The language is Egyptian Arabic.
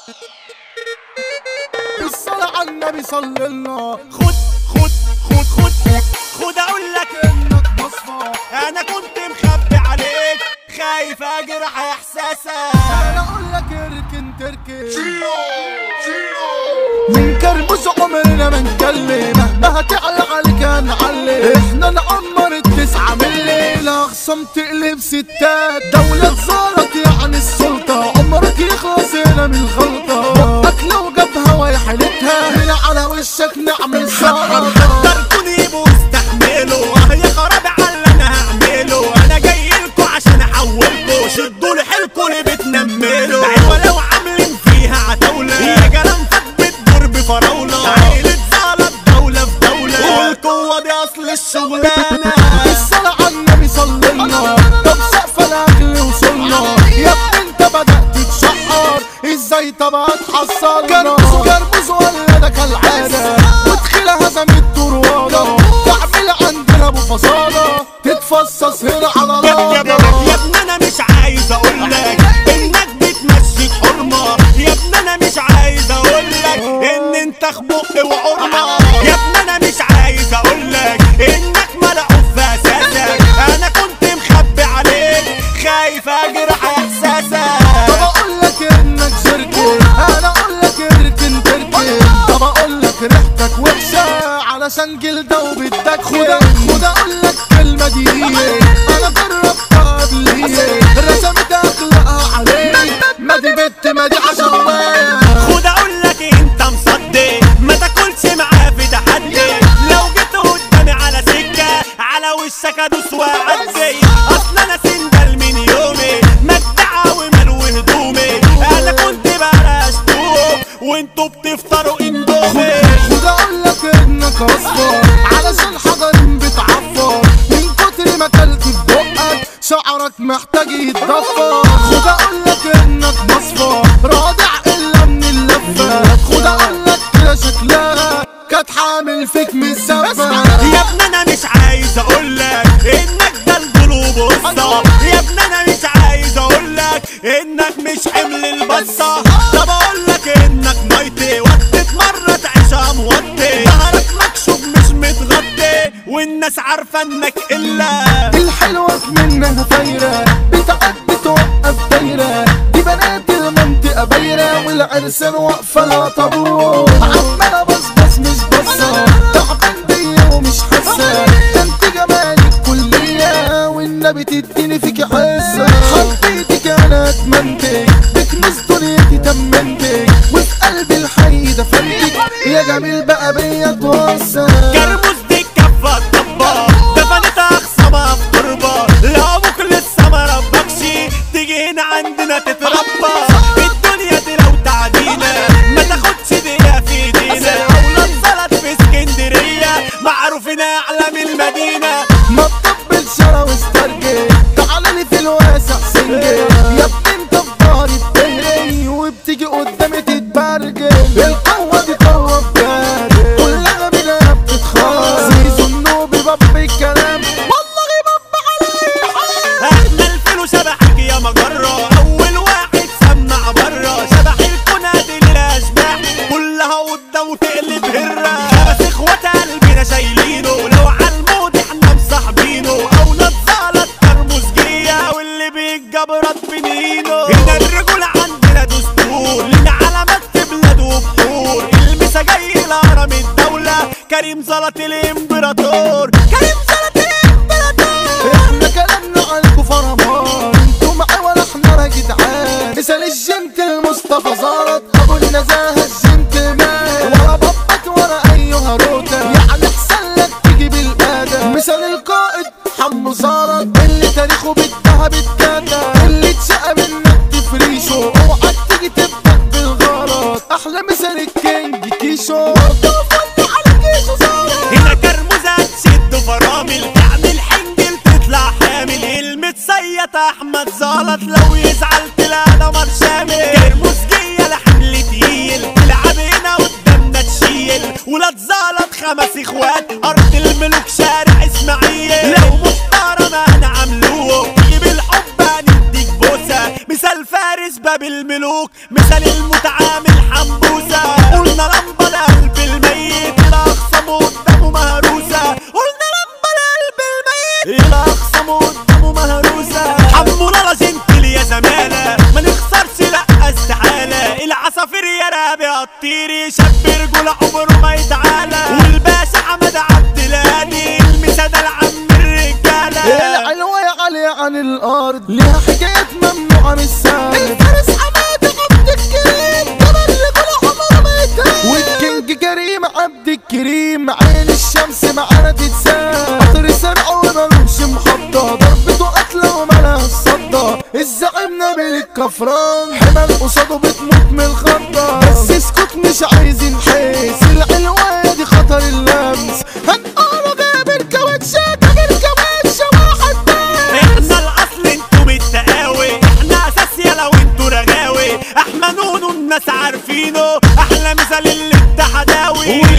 بالصلاة على النبي صلى الله خد خد خد خد خد اقول لك انك مصفى انا كنت مخبي عليك خايف اجرح احساسك انا اقول لك اركن تركن من كربوس عمرنا ما نكلم مهما هتعلى عليك هنعلم احنا نعمر التسعة من الليلة خصم تقلب ستات دولة صارت يعني السلطة عمرك يخلص هنا من الغلطة بقك لو جاب هوا حيلتها هنا على وشك نعمل سلطة قدرتوني واستحملوا اه يا خرابي على اللي انا هعمله انا جاي لكم عشان احولكم شدوا لي حيلكم اللي بتنملوا ايوه لو عاملين فيها عتاوله يا كلام فات بتدور بفراوله عيلة زعلة دولة في دولة والقوة دي اصل الشغلانة الصلاة على النبي صلى الله طب سقف الاكل وصلنا يا ابني انت بدأت تتشحر ازاي طب هتحصلنا كربوز كربوز ولا ده كالعادة وتخيل هزم الطروادة تعمل عندنا ابو فصالة تتفصص هنا على يا لابا يا ابني انا مش عايز اقول لك انك بتمشي حرمه يا ابني انا مش عايز اقول لك ان انت خبق وعرمه يا ابني انا مش عايز اقول لك انك ملعوب في اساسك انا كنت مخبي عليك خايف اجرح احساسك طب اقول لك انك شركة انا اقول لك اركن تركن طب اقول لك ريحتك وحشة علشان جلدة وبدك خد خد اقول لك كلمة دي انا جربتها قبل رسمت اخلاقها عليك ما دي بنت ما دي عشوائية خد اقول لك انت مصدق ما تاكلش معاه في تحدي لو جيت قدامي على سكه على وشك ادوس واعدي اصل انا سندل من يومي مجدعه وملو هدومي انا كنت بلاش توب وانتوا بتفطروا اندومي خد اقول لك انك اصفر علشان حضن بتعفر من كتر ما كلت في بقك شعرك محتاج يتضفر خد اقول لك انك مصفى رادع الا من اللفه خد اقول لك كده شكلها كانت حامل فيك من الزفه يا ابني انا مش عايز اقول لك انك ده القلوب وسطى يا ابني انا مش عايز اقول لك انك مش حمل البصة طب اقول لك انك ميتي وقت مرة تعيشها موطي ظهرك مكشوف مش متغطي والناس عارفة انك الا الحلوة منها فايرة بتعدي توقف دايرة دي بنات المنطقة بايرة والعرسان واقفة لها طابور عمالة بصبص مش بصة تعبان بيا ومش حاسة ده انت جمالك كلية والنبي تديني فيكي حاسة حبيتك انا اتمنتك بكنس دنيتي تمنتك وفي قلبي الحي دفنتك يا جميل بقى بيا توصل كرموز دي كفة الطبة دفنتها اخصامها في تربة لا ابوك لسه ما ربكش تيجي هنا عندنا تتربى الدنيا دي لو تعدينا ما تاخدش دقيقة في ايدينا اولاد زلط في اسكندرية معروفين اعلام المدينة ما تطبلش انا واسترجل تعالى لي في الواسع سنجل يا ابني انت في ظهري بتهري وبتيجي قدامي تتبرجل القوة دي قوة بجد كلها منها بتتخاف زيزو النوبي باب الكلام والله باب علي احنا الفيلو شبحك يا مجرة اول واحد سمع برا شبح الكنادي للاشباح كلها قدام وتقلب هرة بس اخوات قلبنا شايلينه لو عالمود احنا مصاحبينه او نتزالت ترمزجية واللي بيتجبرت بنينه هنا الرجول عندنا دستور لنا علامات في بلاد وبحور المسا جاي لهرم الدولة كريم زلط الامبراطور كريم زلط الامبراطور احنا كلامنا عنكو فرمان انتوا معي ولا احنا يا جدعان مثال الجنتل مصطفى زارت ابو النزاهه الجنتلمان ورا بطك ورا ايها روتا يعني احسن لك تجيب الادم مثال القائد حمو زارت اللي تاريخه بالذهب اتكتب اللي اتشقى منك تفريشه اوعى تيجي تبدا بالغلط احلى مثال الكينج كيشو برضه على كيشو زارت هنا كرموزة تشد فرامل تعمل حنجل تطلع حامل المتصيط احمد زلط لو يزعل تلاقي دمر شامل كرموزجية لحمل تقيل تلعب هنا قدامنا تشيل ولاد زلط خمس اخوات ارض الملوك شارع اسماعيل لو محترمة المتعامل حمبوسة قلنا لمبة لقلب الميت الأخصم قدامه مهروسة قلنا لمبة لقلب الميت الأخصم قدامه مهروسة حمو لالا جنتل يا زمانة ما نخسرش لا استحالة العصافير يا رابي الطيري شاب رجولة عمره ما يتعالى والباشا حمد عبد الهادي المسادة العم الرجالة العلوة يا علي عن الارض ليها حكايات ممنوعة من السهل الفارس حماد عبد الكريم كمان رجل عمره ما يتهان والكينج كريم عبد الكريم عين الشمس معانا تتسال قطر سرع ومالوش محطة ضربته قتلة ومالها الصدى الزعيم نبيل الكفران حمل قصاده بتموت من الخضة بس اسكت مش عايزين حيس العلوة دي خطر اللمس هنقوله جاب الكاوتشات جاب الكاوتشة واحد بس احنا الاصل انتوا بالتقاوي احنا اساس يلا وانتوا رغاوي احنا نونو الناس عارفينه احلى مثال اللي التحداوي